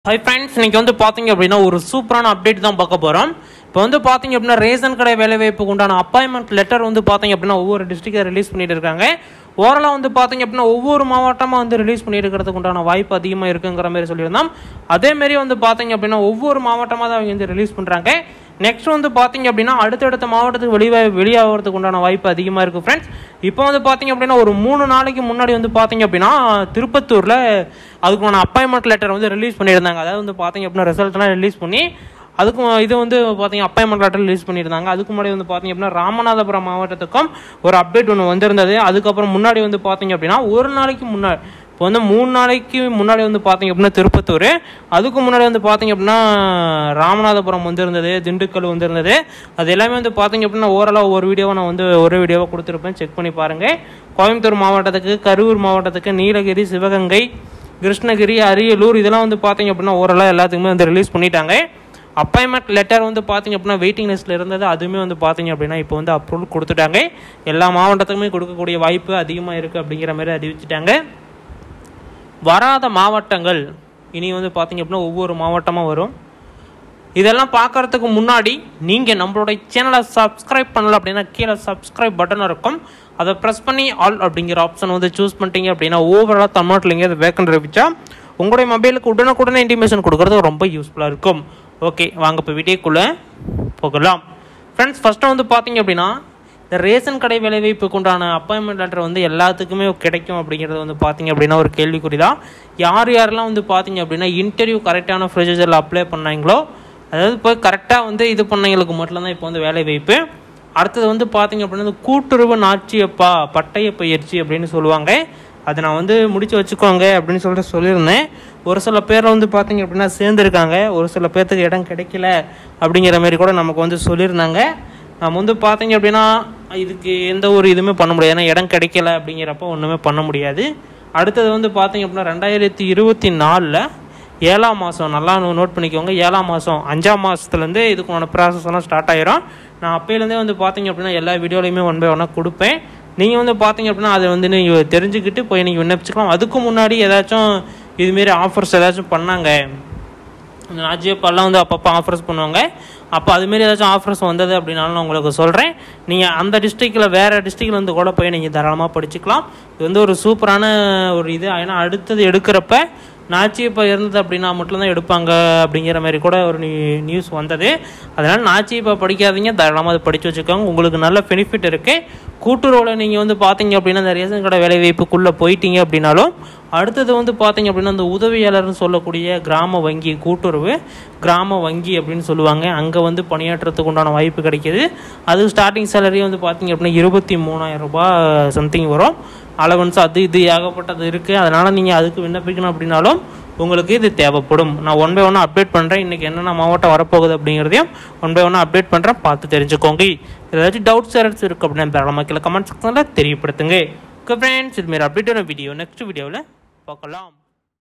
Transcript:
hi friends இன்னைக்கு வந்து பார்த்தீங்க அப்படின்னா ஒரு சூப்பரான அப்டேட் தான் பார்க்க போகிறோம் இப்போ வந்து பார்த்தீங்க அப்படின்னா ரேஷன் கடை வேலைவாய்ப்புக்கு உண்டான அப்பாயின்மெண்ட் லெட்டர் வந்து பார்த்தீங்க அப்படின்னா ஒவ்வொரு டிஸ்ட்ரிக்டை ரிலீஸ் பண்ணிட்டு இருக்காங்க ஓரளவு வந்து பார்த்தீங்க அப்படின்னா ஒவ்வொரு மாவட்டமாக வந்து ரிலீஸ் பண்ணியிருக்கிறதுக்கு உண்டான வாய்ப்பு அதிகமாக இருக்குங்கிற மாதிரி சொல்லியிருந்தோம் அதேமாரி வந்து பார்த்தீங்க அப்படின்னா ஒவ்வொரு மாவட்டமாக தான் அவங்க வந்து ரிலீஸ் பண்ணுறாங்க நெக்ஸ்ட் வந்து பார்த்தீங்க அப்படின்னா அடுத்தடுத்த மாவட்டத்துக்கு வெளியே வெளியாகிறதுக்கு உண்டான வாய்ப்பு அதிகமாக இருக்குது ஃப்ரெண்ட்ஸ் இப்போ வந்து பார்த்தீங்க அப்படின்னா ஒரு மூணு நாளைக்கு முன்னாடி வந்து பார்த்தீங்க அப்படின்னா திருப்பத்தூரில் அதுக்கான அப்பாயின்மெண்ட் லெட்டர் வந்து ரிலீஸ் பண்ணியிருந்தாங்க அதாவது வந்து பார்த்தீங்க அப்படின்னா ரிசல்ட்லாம் ரிலீஸ் பண்ணி அதுக்கும் இது வந்து பார்த்தீங்க அப்பாயின்மெண்ட் லெட்டர் ரிலீஸ் பண்ணியிருந்தாங்க அதுக்கு முன்னாடி வந்து பார்த்தீங்க அப்படின்னா ராமநாதபுரம் மாவட்டத்துக்கும் ஒரு அப்டேட் ஒன்று வந்திருந்தது அதுக்கப்புறம் முன்னாடி வந்து பார்த்தீங்க அப்படின்னா ஒரு நாளைக்கு முன்னாடி இப்போ வந்து மூணு நாளைக்கு முன்னாடி வந்து பார்த்தீங்க அப்படின்னா திருப்பத்தூர் அதுக்கு முன்னாடி வந்து பார்த்தீங்க அப்படின்னா ராமநாதபுரம் வந்திருந்தது திண்டுக்கல் வந்திருந்தது அது எல்லாமே வந்து பார்த்தீங்க அப்படின்னா ஓரளவு ஒரு வீடியோவை நான் வந்து ஒரு வீடியோவாக கொடுத்துருப்பேன் செக் பண்ணி பாருங்கள் கோயம்புத்தூர் மாவட்டத்துக்கு கரூர் மாவட்டத்துக்கு நீலகிரி சிவகங்கை கிருஷ்ணகிரி அரியலூர் இதெல்லாம் வந்து பார்த்தீங்க அப்படின்னா ஓரளவு எல்லாத்துக்குமே வந்து ரிலீஸ் பண்ணிட்டாங்க அப்பாயின்மெண்ட் லெட்டர் வந்து பார்த்தீங்க அப்படின்னா வெயிட்டிங் லிஸ்ட்டில் இருந்தது அதுவுமே வந்து பார்த்தீங்க அப்படின்னா இப்போ வந்து அப்ரூவல் கொடுத்துட்டாங்க எல்லா மாவட்டத்துக்குமே கொடுக்கக்கூடிய வாய்ப்பு அதிகமாக இருக்குது அப்படிங்கிற மாதிரி அறிவிச்சிட்டாங்க வராத மாவட்டங்கள் இனி வந்து பார்த்தீங்க அப்படின்னா ஒவ்வொரு மாவட்டமாக வரும் இதெல்லாம் பார்க்கறதுக்கு முன்னாடி நீங்கள் நம்மளோட சேனலை சப்ஸ்கிரைப் பண்ணல அப்படின்னா கீழே சப்ஸ்கிரைப் பட்டன் இருக்கும் அதை ப்ரெஸ் பண்ணி ஆல் அப்படிங்கிற ஆப்ஷன் வந்து சூஸ் பண்ணிட்டீங்க அப்படின்னா ஓவராலாக தமிழ்நாட்டில் எங்கேயாவது வேக்கண்ட் இருந்துச்சா உங்களுடைய மொபைலுக்கு உடனுக்குடனே இன்டிமேஷன் கொடுக்கறது ரொம்ப யூஸ்ஃபுல்லாக இருக்கும் ஓகே வாங்க இப்போ வீடியோக்குள்ளே போகலாம் ஃப்ரெண்ட்ஸ் ஃபஸ்ட்டு வந்து பார்த்தீங்க அப்படின்னா இந்த ரேஷன் கடை வேலைவாய்ப்புக்கு உண்டான அப்பாயின்மெண்ட் லெட்டர் வந்து எல்லாத்துக்குமே கிடைக்கும் அப்படிங்கிறது வந்து பார்த்தீங்க அப்படின்னா ஒரு கேள்விக்குறி தான் யார் யாரெல்லாம் வந்து பார்த்தீங்க அப்படின்னா இன்டர்வியூ கரெக்டான ப்ரொசீஜரில் அப்ளை பண்ணாங்களோ அதாவது போய் கரெக்டாக வந்து இது பண்ணவங்களுக்கு மட்டும்தான் இப்போ வந்து வேலை வாய்ப்பு அடுத்தது வந்து பார்த்தீங்க அப்படின்னா இந்த கூட்டுறவு நாச்சியப்பா பட்டய பயிற்சி அப்படின்னு சொல்லுவாங்க அதை நான் வந்து முடிச்சு வச்சுக்கோங்க அப்படின்னு சொல்லிட்டு சொல்லியிருந்தேன் ஒரு சில பேர் வந்து பார்த்தீங்க அப்படின்னா சேர்ந்துருக்காங்க ஒரு சில பேர்த்துக்கு இடம் கிடைக்கல அப்படிங்கிற மாதிரி கூட நமக்கு வந்து சொல்லியிருந்தாங்க நம்ம வந்து பார்த்தீங்க அப்படின்னா இதுக்கு எந்த ஒரு இதுவுமே பண்ண முடியாது ஏன்னா இடம் கிடைக்கல அப்படிங்கிறப்ப ஒன்றுமே பண்ண முடியாது அடுத்தது வந்து பார்த்தீங்க அப்படின்னா ரெண்டாயிரத்தி இருபத்தி நாலில் ஏழாம் மாதம் நல்லா நோட் பண்ணிக்கோங்க ஏழாம் மாதம் அஞ்சாம் மாதத்துலேருந்து இதுக்கான ப்ராசஸ் எல்லாம் ஸ்டார்ட் ஆயிரும் நான் அப்போலேருந்தே வந்து பார்த்தீங்க அப்படின்னா எல்லா வீடியோலையுமே ஒன் பை ஒன்னாக கொடுப்பேன் நீங்கள் வந்து பார்த்தீங்க அப்படின்னா அதை வந்து நீங்கள் தெரிஞ்சுக்கிட்டு போய் நீங்கள் விண்ணப்பிச்சுக்கலாம் அதுக்கு முன்னாடி ஏதாச்சும் இதுமாரி ஆஃபர்ஸ் ஏதாச்சும் பண்ணாங்க இந்த நாஜியப்பாலாம் வந்து அப்பப்போ ஆஃபர்ஸ் பண்ணுவாங்க அப்போ அதுமாரி ஏதாச்சும் ஆஃபர்ஸ் வந்தது அப்படின்னாலும் நான் உங்களுக்கு சொல்கிறேன் நீங்கள் அந்த டிஸ்ட்ரிக்டில் வேறு டிஸ்ட்ரிக்டில் வந்து கூட போய் நீங்கள் தாராளமாக படிச்சுக்கலாம் இது வந்து ஒரு சூப்பரான ஒரு இது ஏன்னா அடுத்தது எடுக்கிறப்ப நாச்சியப்பா இருந்தது அப்படின்னா மட்டும்தான் எடுப்பாங்க அப்படிங்கிற மாதிரி கூட ஒரு நியூ- நியூஸ் வந்தது அதனால் நாச்சியப்பா படிக்காதீங்க தாராளமாக அதை படித்து வச்சுக்கோங்க உங்களுக்கு நல்ல பெனிஃபிட் இருக்குது கூட்டுறவில் நீங்கள் வந்து பார்த்தீங்க அப்படின்னா இந்த ரேஷன் கடை வேலைவாய்ப்புக்குள்ளே போயிட்டீங்க அப்படின்னாலும் அடுத்தது வந்து பார்த்தீங்க அப்படின்னா இந்த உதவியாளர்னு சொல்லக்கூடிய கிராம வங்கி கூட்டுறவு கிராம வங்கி அப்படின்னு சொல்லுவாங்க அங்கே வந்து பணியாற்றுறதுக்கு உண்டான வாய்ப்பு கிடைக்கிது அது ஸ்டார்டிங் சேலரி வந்து பார்த்தீங்க அப்படின்னா இருபத்தி மூணாயிரம் ரூபாய் சம்திங் வரும் அலவன்ஸ் அது இது ஏகப்பட்டது இருக்குது அதனால் நீங்கள் அதுக்கு விண்ணப்பிக்கணும் அப்படின்னாலும் உங்களுக்கு இது தேவைப்படும் நான் ஒன் பை ஒன்னாக அப்டேட் பண்ணுறேன் இன்றைக்கி என்னென்ன மாவட்டம் வரப்போகுது அப்படிங்கிறதையும் ஒன் பை ஒன்னாக அப்டேட் பண்ணுறேன் பார்த்து தெரிஞ்சுக்கோங்க ஏதாச்சும் டவுட்ஸ் யாராச்சும் இருக்குது அப்படின்னு தாராளமாக கீழே கமெண்ட் செக்ஷனில் தெரியப்படுத்துங்க ஓகே ஃப்ரெண்ட்ஸ் இதுமாரி அப்டேட்டான வீடியோ நெக்ஸ்ட் வீடியோவில் பார்க்கலாம்